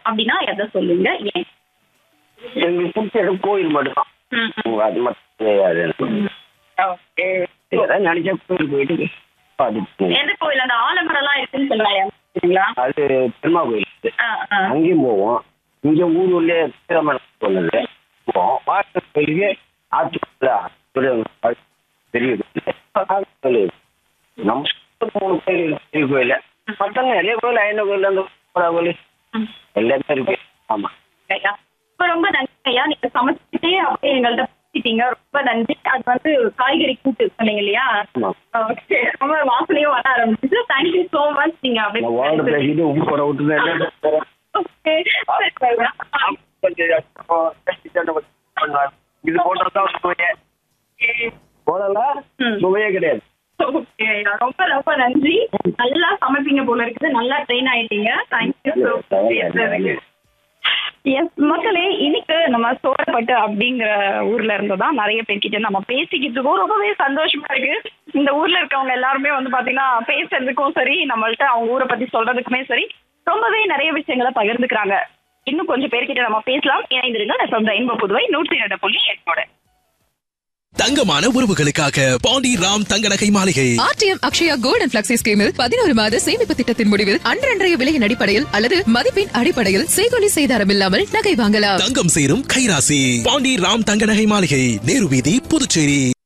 அப்படின்னா எதை சொல்லுங்க ஏன் எங்களுக்கு பிடிச்ச இடம் கோயில் மட்டும்தான் ம், ம். அது மட்டும் கிடையாது எனக்கு. ஓகே ஏதாவது நினைச்சா கோயில் போயிட்டு பார்த்துட்டு எந்த கோயில் அந்த ஆலமரம் எல்லாம் இருக்குன்னு சொல்லுவாங்க அது பெருமா கோயில் இருக்கு. ஆ, ஆ. அங்கேயும் போவோம் இங்க ஊர் உள்ளே திருமணம் சொன்னது போவோம் வாசல் கோயிலுக்கு ஆற்றுக்குள்ள ஆற்றுக்குள்ள பெரிய கோயில் கோயில். நம்ம சுத்தி மூணு கோயில் பெரிய கோயில் மொத்தம் நிறைய கோயில் ஐநூறு கோயில் அந்த புறா கோயில் ம். எல்லாமே இருக்கு ஆமா ஐயா ரொம்ப ரொம்ப நன்றி ஐயா நீங்க சமைச்சிட்டே அப்படியே எங்கள்கிட்ட பேசிட்டீங்க ரொம்ப நன்றி அது வந்து காய்கறி கூட்டு சொன்னீங்க இல்லையா ஆமா ஓகே ரொம்ப வாசனையும் வர ஆரம்பிச்சு தேங்க்யூ சோ மச் நீங்க நான் வார்டு அப்படியே பேசிட்டு உப்பு போட விட்டுருந்தேன் ஓகே இது போட்டதான் சுவையே போடல ம். சுவையே கிடையாது ஓகே ஐயா ரொம்ப ரொம்ப நன்றி நல்லா சமைப்பீங்க போல இருக்குது நல்லா ட்ரெயின் ஆயிட்டீங்க தேங்க்யூ ஸோ மச் எஸ் மக்களே இன்னைக்கு நம்ம சோழப்பட்டு அப்படிங்கிற ஊர்ல இருந்து தான் நிறைய பேர்கிட்ட நம்ம பேசிக்கிட்டு இருக்கோம் ரொம்பவே சந்தோஷமா இருக்கு இந்த ஊர்ல இருக்கவங்க எல்லாருமே வந்து பாத்தீங்கன்னா பேசுறதுக்கும் சரி நம்மள்ட்ட அவங்க ஊரை பத்தி சொல்றதுக்குமே சரி ரொம்பவே நிறைய விஷயங்களை பகிர்ந்துக்கிறாங்க இன்னும் கொஞ்சம் பேர்கிட்ட நம்ம பேசலாம் இணைந்திருங்க எஃப்எம் ரெயின்போ புதுவை நூற்றி இரண்டு புள்ளி எட்டோட தங்கமான உறவுகளுக்காக பாண்டி ராம் தங்க நகை மாளிகை RTM Akshaya gold and flexi ஸ்கீமில் பதினோரு மாத சேமிப்பு திட்டத்தின் முடிவில் அன்றன்றைய விலையின் அடிப்படையில் அல்லது மதிப்பின் அடிப்படையில் செய்கொலி செய்தாரம் இல்லாமல் நகை வாங்கலாம் தங்கம் சேரும் கைராசி பாண்டி ராம் தங்க நகை மாளிகை நேரு வீதி புதுச்சேரி